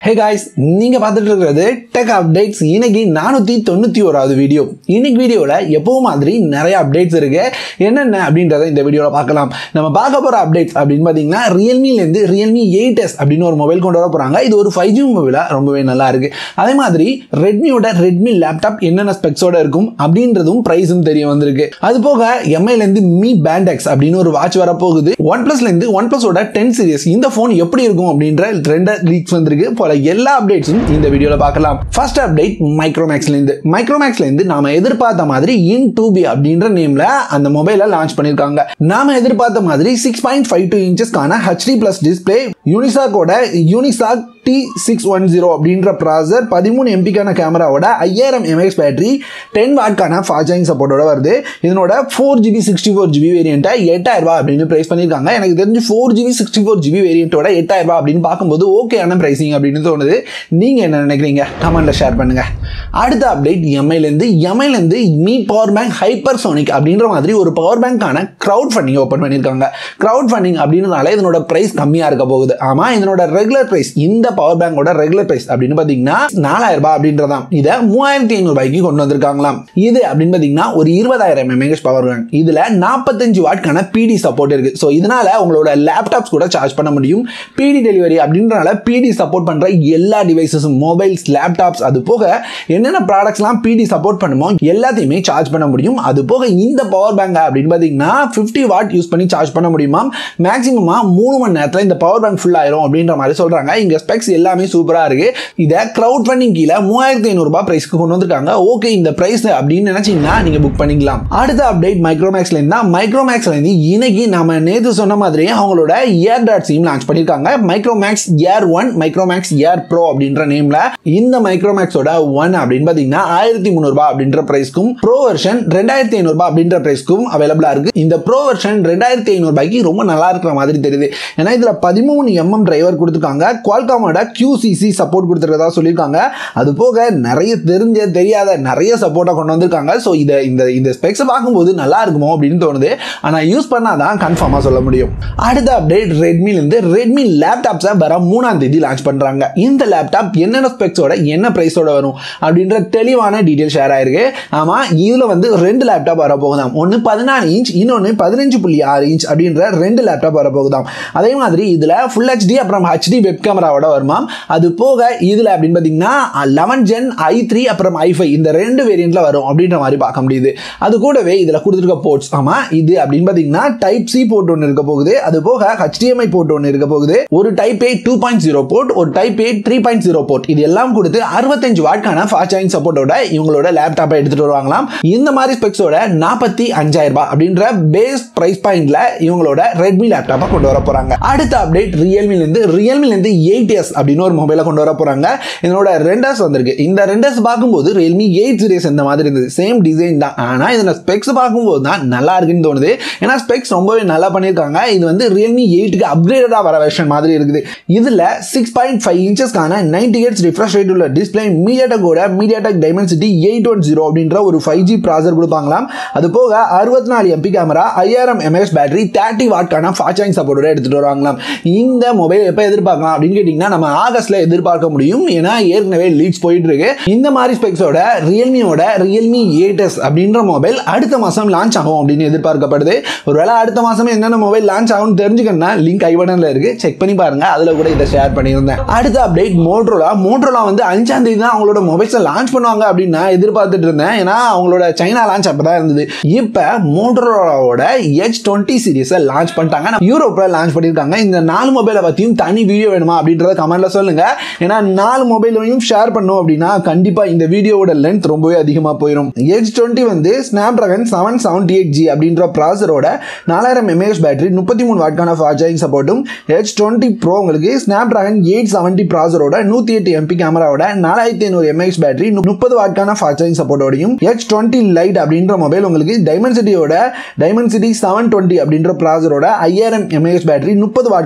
hey guys நீங்கள் பார்த்துட்டு இருக்கிறது டெக் அப்டேட்ஸ் இன்னைக்கு நானூற்றி தொண்ணூற்றி ஓராவது வீடியோ இன்னைக்கு வீடியோவில் எப்பவும் மாதிரி நிறைய அப்டேட்ஸ் இருக்கு என்னென்ன அப்படின்றத இந்த வீடியோவில் பார்க்கலாம் நம்ம பார்க்க போகிற அப்டேட்ஸ் அப்படின்னு பார்த்தீங்கன்னா ரியல்மிலேருந்து ரியல்மி எயிட் எஸ் அப்படின்னு ஒரு மொபைல் கொண்டு வர போகிறாங்க இது ஒரு ஃபைவ் ஜி மொபைலாக ரொம்பவே நல்லா இருக்கு அதே மாதிரி ரெட்மியோட ரெட்மி லேப்டாப் என்னென்ன ஸ்பெக்ஸோட இருக்கும் அப்படின்றதும் ப்ரைஸும் தெரிய வந்திருக்கு அது போக எம்ஐலேருந்து மீ பேண்டெக்ஸ் அப்படின்னு ஒரு வாட்ச் வரப்போகுது ஒன் ப்ளஸ்லேருந்து ஒன் ப்ளஸோட டென் சீரியஸ் இந்த ஃபோன் எப்படி இருக்கும் அப்படின்ற ரெண்டு லீக்ஸ் வந்திருக்கு போல எல்லா அப்டேட்ஸும் இந்த வீடியோவில் பார்க்கலாம் ஃபர்ஸ்ட் அப்டேட் மைக்ரோமேக்ஸ்லேருந்து மைக்ரோமேக்ஸ்லேருந்து நாம எதிர்பார்த்த மாதிரி இன் டூ பி அப்படின்ற நேம்ல அந்த மொபைலை லான்ச் பண்ணியிருக்காங்க நாம எதிர்பார்த்த மாதிரி சிக்ஸ் பாயிண்ட் ஃபைவ் டூ இன்ச்சஸ்க்கான ஹெச்டி பிளஸ் டிஸ்பிளே யூனிசாக்கோட Unisoc T six one zero அப்படின்ற ப்ராசர் பதிமூணு எம்பிக்கான கேமராவோட ஐயாயிரம் எம்ஏஎக்ஸ் பேட்டரி டென் வாட்கான ஃபாஸ்ட் சார்ஜிங் சப்போர்ட்டோட வருது இதனோட four GB sixty four GB வேரியண்ட்டை எட்டாயிரம் ரூபாய் அப்படின்னு ப்ரைஸ் பண்ணியிருக்காங்க எனக்கு தெரிஞ்சு four GB sixty four GB வேரியண்ட்டோட எட்டாயிரம் ரூபாய் அப்படின்னு பார்க்கும்போது ஓகேயான ப்ரைஸிங் அப்படின்னு தோணுது நீங்கள் என்ன நினைக்கிறீங்க கமெண்ட்டில் ஷேர் பண்ணுங்கள் அடுத்த அப்டேட் எம்ஐலேருந்து எம்ஐலேருந்து Mi power bank hyper sonic அப்படின்ற மாதிரி ஒரு பவர் பேங்க்கான க்ரௌட் ஃபண்டிங் ஓப்பன் பண்ணியிருக்காங்க க்ரௌட் ஃபண்டிங் அப்படின்றதுனால இதனோட ப்ரைஸ் கம்மியாக இருக்க போகுது ஆமாம் இதனோட ரெகுலர் ப்ரைஸ் இந்த பவர் பேங்கோட ரெகுலர் ப்ரைஸ் அப்படின்னு பார்த்தீங்கன்னா நாலாயிரம் ரூபாய் அப்படின்றதாம் இதை மூவாயிரத்தி ஐநூறுபாய்க்கு கொண்டு வந்திருக்காங்களாம் இது அப்படின்னு பார்த்தீங்கன்னா ஒரு இருபதாயிரம் எம்ஏஹெச் பவர் பேங்க் இதில் நாற்பத்தஞ்சு வாட்கான பிடி சப்போர்ட் இருக்கு ஸோ இதனால உங்களோட லேப்டாப்ஸ் கூட சார்ஜ் பண்ண முடியும் பிடி டெலிவரி அப்படின்றனால பிடி சப்போர்ட் பண்ணுற எல்லா டிவைசஸும் மொபைல்ஸ் லேப்டாப்ஸ் அது போக என்னென்ன ப்ராடக்ட்ஸ்லாம் பிடி சப்போர்ட் பண்ணுமோ எல்லாத்தையுமே சார்ஜ் பண்ண முடியும் அது போக இந்த பவர் பேங்க் அப்படின்னு பார்த்தீங்கன்னா ஃபிஃப்டி வாட் யூஸ் பண்ணி சார்ஜ் பண்ண முடியுமா மேக்ஸிமமாக மூணு மணி நேரத்தில் இந்த பவர் பேங்க் ஃபுல் ஆயிரும் அப்படின்ற மாதிரி சொல்கிறாங்க இங்கே ஸ்பெக்ஸ் எல்லாமே சூப்பராக இருக்கு இதை க்ரௌட் ஃபண்டிங் கீழே மூவாயிரத்தி ஐநூறுரூபா ப்ரைஸ்க்கு கொண்டு வந்திருக்காங்க ஓகே இந்த ப்ரைஸ் அப்படின்னு நினச்சிங்கன்னா நீங்கள் புக் பண்ணிக்கலாம் அடுத்த அப்டேட் மைக்ரோமேக்ஸ்ல இருந்தா மைக்ரோமேக்ஸ்ல இருந்து இன்னைக்கு நாம நேற்று சொன்ன மாதிரி அவங்களோட ஏர் டாட் சிம் லான்ச் பண்ணியிருக்காங்க Micromax air one Micromax air pro அப்படின்ற நேம்ல இந்த மைக்ரோமேக்ஸோட ஒன் அப்படின்னு பார்த்தீங்கன்னா ஆயிரத்தி முந்நூறுபா அப்படின்ற ப்ரைஸ்க்கும் ப்ரோ வெர்ஷன் ரெண்டாயிரத்தி ஐநூறுபா அப்படின்ற ப்ரைஸ்க்கும் அவைலபிளா இருக்கு இந்த ப்ரோ வெர்ஷன் ரெண்டாயிரத்தி ஐநூறுபாய்க்கு ரொம்ப நல்லா இருக்கிற மாதிரி தெரியுது ஏன்னா இதுல பதிமூணு எம்எம் டிரைவர் கொடுத்துருக்காங்க குவால்காமோட கியூசிசி சப்போர்ட் கொடுத்துருக்கதா சொல்லியிருக்காங்க அது போக நிறைய தெரிஞ்ச தெரியாத நிறைய சப்போர்ட்டை கொண்டு வந்திருக்காங்க ஸோ இதை இந்த இந்த ஸ்பெக்ஸை பார்க்கும்போது நல்லா இருக்குமோ அப்படின்னு தோணுது ஆனால் யூஸ் பண்ணாதான் கன்ஃபார்மாக சொல்ல முடியும் அடுத்த அப்டேட் ரெட்மிலேருந்து ரெட்மி லேப்டாப்ஸை வர மூணாம் தேதி லான்ச் பண்ணுறாங்க இந்த லேப்டாப் என்னென்ன ஸ்பெக்ஸோட என்ன ப்ரைஸோட வரும் அப்படின்ற தெளிவான டீட்டெயில் ஷேர் ஆயிருக்கு ஆமாம் இதில் வந்து ரெண்டு லேப்டாப் வரப்போகுதாம் ஒன்று பதினாலு இன்ச் இன்னொன்று பதினஞ்சு புள்ளி ஆறு இன்ச் அப்படின்ற ரெண்டு லேப்டாப் வரப்போகுதாம் அதே மாதிரி இதில் ஃபுல் ஹெச்டி அப்புறம் ஹெச்டி வெப் கேமராவோட வருமாம் அது போக இதில் அப்படின்னு பார்த்தீங்கன்னா லெவன் ஜென் ஐ த்ரீ அப்புறம் ஐ ஃபைவ் இந்த ரெண்டு வேரியண்ட்ல வரும் அப்படின்ற மாதிரி பார்க்க முடியுது அது கூடவே இதில் கொடுத்துருக்க போர்ட்ஸ் ஆமாம் இது அப்படின்னு பார்த்தீங்கன்னா டைப் சி போர்ட் ஒன்று இருக்க போகுது அது போக ஹெச்டிஎம்ஐ போர்ட் ஒன்று இருக்க போகுது ஒரு type A two point zero port ஒரு type A three point zero port இது எல்லாம் கொடுத்து அறுபத்தஞ்சு வாட்கான ஃபாஸ்ட் சார்ஜிங் சப்போர்ட்டோட இவங்களோட லேப்டாப்பை எடுத்துட்டு வருவாங்களாம் இந்த மாதிரி ஸ்பெக்ஸோட நாற்பத்தி அஞ்சாயிரம் ரூபாய் அப்படின்ற பேஸ் பிரைஸ் பாயிண்ட்ல இவங்களோட ரெட்மி லேப்டாப்பை கொண்டு வர போறாங்க அடுத்த அப்டேட் ரியல்மிலேருந்து ரியல்மிலேருந்து எயிட் எஸ் அப்படின்னு ஒரு மொபைலை கொண்டு வர போறாங்க இதனோட ரெண்டர்ஸ் வந்திருக்கு இந்த ரெண்டர்ஸ் பார்க்கும்போது ரியல்மி எயிட் சீரிஸ் இந்த மாதிரி இருந்தது சேம் டிசைன் தான் ஆனால் இதில் ஸ்பெக்ஸ் பார்க்கும்போது தான் நல்லா இருக்குன்னு தோணுது ஏன்னா ஸ்பெக்ஸ் ரொம்பவே நல்லா பண்ணியிருக்காங்க இது வந்து ரியல்மி எயிட்டுக்கு அப்கிரேடடாக வர வெர்ஷன் மாதிரி இருக்குது இதில் சிக்ஸ் பாயிண்ட் ஃபைவ் இன்ச்சஸ்க்கான நைன்டி எயிட்ஸ் ரிஃப்ரெஷ் ரேட் உள்ள டிஸ்பிளே மீடியாடெக்கோட MediaTek Dimensity eight one zero அப்படின்ற ஒரு ஃபைவ் ஜி ப்ராசர் கொடுப்பாங்களாம் அது போக அறுபத்தி நாலு எம்பி கேமரா ஐயாயிரம் எம்ஏஎஸ் பேட்டரி தேர்ட்டி வாட்கான ஃபாஸ்ட் சார்ஜிங் சப்போர்ட்டோட எடுத்துகிட்டு வருவாங்களாம் இந்த மொபைல் எப்போ எதிர்பார்க்கலாம் அப்படின்னு கேட்டிங்கன்னா நம்ம ஆகஸ்ட்ல எதிர்பார்க்க முடியும் ஏன்னா ஏற்கனவே லீக்ஸ் போயிட்டு இருக்கு இந்த மாதிரி ஸ்பெக்ஸோட ரியல்மியோட ரியல்மி எயிட்டஸ் அப்படின்ற மொபைல் அடுத்த மாதம் லான்ச் ஆகும் அப்படின்னு எதிர்பார்க்கப்படுது ஒருவேளை அடுத்த மாதம் என்னென்ன மொபைல் லான்ச் ஆகும்னு தெரிஞ்சுக்கணும்னா லிங்க் ஐபட்டனில் இருக்கு செக் பண்ணி பாருங்க அதில் கூட இதை ஷேர் பண்ணியிருந்தேன் அடுத்த அப்டேட் மோட்ரோலா மோட்ரோலா வந்து அஞ்சாம் தேதி தான் அவங்களோட மொபைல்ஸை லான்ச் பண்ணுவாங்க அப்படின்னு நான் எதிர்பார்த்துட்டு இருந்தேன் ஏன்னா அவங்களோட சைனா லான்ச் அப்போ தான் இருந்தது இப்போ மோட்ரோலாவோட எச் டுவெண்ட்டி சீரீஸை லான்ச் பண்ணிட்டாங்க நம்ம யூரோப்பில் லான்ச் பண்ணியிருக்காங்க இந்த நாலு மொபைலை பற்றியும் தனி வீடியோ வேணுமா அப்படின்றத கமெண்ட்ல சொல்லுங்க ஏன்னா நாலு மொபைலையும் ஷேர் பண்ணோம் அப்படின்னா கண்டிப்பாக இந்த வீடியோவோட லென்த் ரொம்பவே அதிகமாக போயிடும் எச் டுவெண்ட்டி வந்து Snapdragon seven seventy eight G அப்படின்ற ப்ராசரோட நாலாயிரம் எம்ஏஎஸ் பேட்டரி முப்பத்தி மூணு வாட்கான ஃபாஸ்ட் சார்ஜிங் சப்போர்ட்டும் எச் டுவெண்ட்டி ப்ரோ உங்களுக்கு ஸ்னாப் ட்ராகன் எயிட் செவன்டி ப்ராசரோட நூற்றி எட்டு எம்பி கேமராவோட நாலாயிரத்தி ஐநூறு எம்ஏஎஸ் பேட்டரி முப்பது வாட்கான ஃபாஸ்ட் சார்ஜிங் சப்போர்ட்டோடையும் எச் டுவெண்ட்டி லைட் அப்படின்ற மொபைல் உங்களுக்கு டைமென்சிட்டியோட டைமென்சிட்டி செவன் டுவெண்ட்டி அப்படின்ற ப்ராசரோட ஐயாயிரம் எம்ஏஎஸ் பேட்டரி முப்பது வாட்கான ஃபாஸ்ட்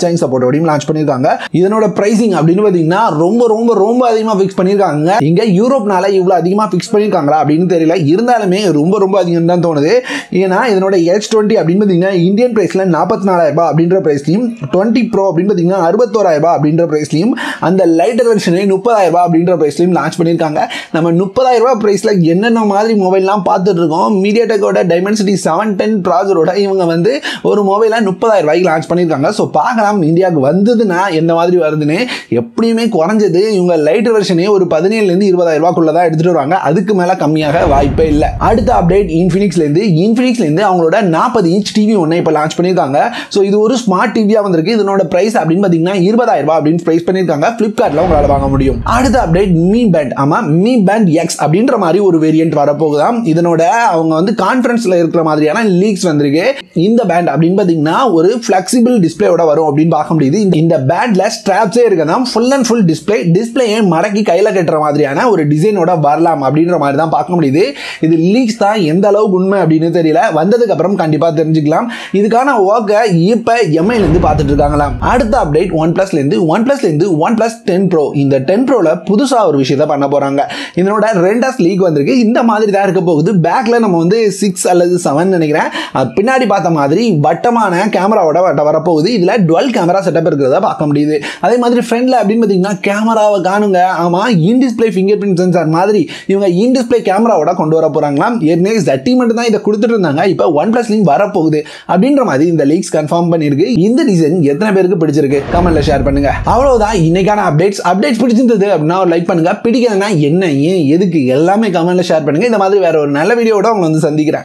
சார்ஜிங் சப்போர்ட்டோடையும் லான்ச் பண்ணியிருக்காங்க இதனோட பிரைசிங் அப்படின்னு பார்த்தீங்கன்னா ரொம்ப ரொம்ப ரொம்ப அதிகமாக ஃபிக்ஸ் பண்ணியிருக்காங்க இங்கே யூரோப்னால இவ்வளோ அதிகமாக ஃபிக்ஸ் பண்ணியிருக்காங்களா அப்படின்னு தெரியல இருந்தாலுமே ரொம்ப ரொம்ப அதிகம் தான் தோணுது ஏன்னா இதனோட ஹெச் டுவெண்ட்டி அப்படின்னு பார்த்தீங்கன்னா இந்தியன் ப்ரைஸில் நாற்பத்தி நாலாயிரம் ரூபாய் அப்படின்ற ப்ரைஸ்லையும் டுவெண்ட்டி ப்ரோ அப்படின்னு பார்த்தீங்கன்னா அறுபத்தோராயிரம் ரூபாய் அப்படின்ற ப்ரைஸ்லையும் அந்த லைட்டர் வெர்ஷனே முப்பதாயிரம் ரூபாய் அப்படின்ற ப்ரைஸ்லையும் லான்ச் பண்ணியிருக்காங்க நம்ம முப்பதாயிரம் ரூபாய் ப்ரைஸில் என்னென்ன மாதிரி மொபைல்லாம் பார்த்துட்டு இருக்கோம் மீடியா டெக்கோட டைமென்சிட்டி செவன் டென் ப்ராசரோட இவங்க வந்து ஒரு மொபைலை முப்பதாயிரம் ரூபாய்க்கு லான்ச் பண்ணியிருக்காங்க ஸோ பார்க்கலாம் இந்தியாவுக்கு வந்ததுன்னா எந்த மாதிரி வருதுன்னு எப்படியுமே குறைஞ்சது இவங்க லைட்டர் வெர்ஷனே ஒரு பதினேழுலேருந்து இருபதாயிரம் ரூபாய்க்குள்ள தான் எடுத்துகிட்டு வருவாங்க அதுக்கு மேலே கம்மியாக வாய்ப்பே இல்லை அடுத்த அப்டேட் இன்ஃபினிக்ஸ்லேருந்து இன்ஃபினிக்ஸ்லேருந்து அவங்களோட நாற்பது இன்ச் டிவி ஒன்று இப்போ லான்ச் பண்ணியிருக்காங்க ஸோ இது ஒரு ஸ்மார்ட் டிவியாக வந்திருக்கு இதனோட ப்ரைஸ் அப்படின்னு பார்த்தீங்கன்னா இருபதாயிரம் ரூபாய் அப்படின்னு ப்ரைஸ் பண்ணியிருக்காங்க ஃப்ளிப்கார்ட்டில் உங்களால் வாங்க முடியும் அடுத்த அப்டேட் மீ பேண்ட் ஆமாம் மீ பேண்ட் எக்ஸ் அப்படின்ற மாதிரி ஒரு வேரியன்ட் வரப்போகுதாம் இதனோட அவங்க வந்து கான்ஃபரன்ஸில் இருக்கிற மாதிரியான லீக்ஸ் வந்திருக்கு இந்த பேண்ட் அப்படின்னு பார்த்தீங்கன்னா ஒரு ஃப்ளெக்சிபிள் டிஸ்பிளேயோட வரும் அப்படின்னு பார்க்க முடியுது இந்த இந்த பேண்டில் ஸ்ட்ராப்ஸே இருக்கதான் ஃபுல் அண்ட் ஃபுல் டிஸ்பிளே டிஸ்பிளேயே மடக்கி கையில் கட்டுற மாதிரியான ஒரு டிசைனோட வரலாம் அப்படின்ற மாதிரி தான் பார்க்க முடியுது இது லீக்ஸ் தான் எந்த அளவுக்கு உண்மை அப்படின்னு தெரியல வந்ததுக்கு அப்புறம் கண்டிப்பாக தெரிஞ்சுக்கலாம் இதுக்கான ஒர்க்கை இப்போ எம்ஐலேருந்து பார்த்துட்டு இருக்காங்களாம் அடுத்த அப்டேட் ஒன் ப்ளஸ்லேருந்து ஒன் ப்ளஸ்லேருந்து ஒன் ப்ளஸ் டென் ப்ரோ இந்த டென் ப்ரோவில் புதுசாக ஒரு விஷயத்த பண்ண போகிறாங்க இதனோட ரெண்டஸ் லீக் வந்திருக்கு இந்த மாதிரி தான் இருக்க போகுது பேக்கில் நம்ம வந்து சிக்ஸ் அல்லது செவன் நினைக்கிறேன் அது பின்னாடி பார்த்த மாதிரி வட்டமான கேமராவோட வட்ட வரப்போகுது இதில் டுவெல் கேமரா செட்டப் இருக்கிறத பார்க்க முடியுது அதே மாதிரி ஃப்ரண்டில் அப்படின்னு பார்த்தீங்கன்னா கேமராவை காணுங்க ஆமாம் in display fingerprint sensor மாதிரி இவங்க இன் டிஸ்பிளே கேமராவோட கொண்டு வர போகிறாங்களாம் ஏற்கனவே ஜட்டி மட்டும் தான் இதை கொடுத்துட்டு இருந்தாங்க இப்போ ஒன் ப்ளஸ் லிங்க் வரப்போகுது அப்படின்ற மாதிரி இந்த லீக்ஸ் கன்ஃபார்ம் பண்ணியிருக்கு இந்த டிசைன் எத்தனை பேருக்கு பிடிச்சிருக்கு கமெண்ட்ல ஷேர் பண்ணுங்க அவ்வளவுதான் இன்னைக்கான அப்டேட்ஸ் அப்டேட்ஸ் பிடிச்சிருந்தது அப்படின்னா ஒரு லைக் பண்ணுங்க பிடிக்கலன்னா என்ன ஏன் எதுக்கு எல்லாமே கமெண்ட்ல ஷேர் பண்ணுங்க இந்த மாதிரி வேற ஒரு நல்ல வீடியோட உங்களை வந்து சந்திக்கிறேன்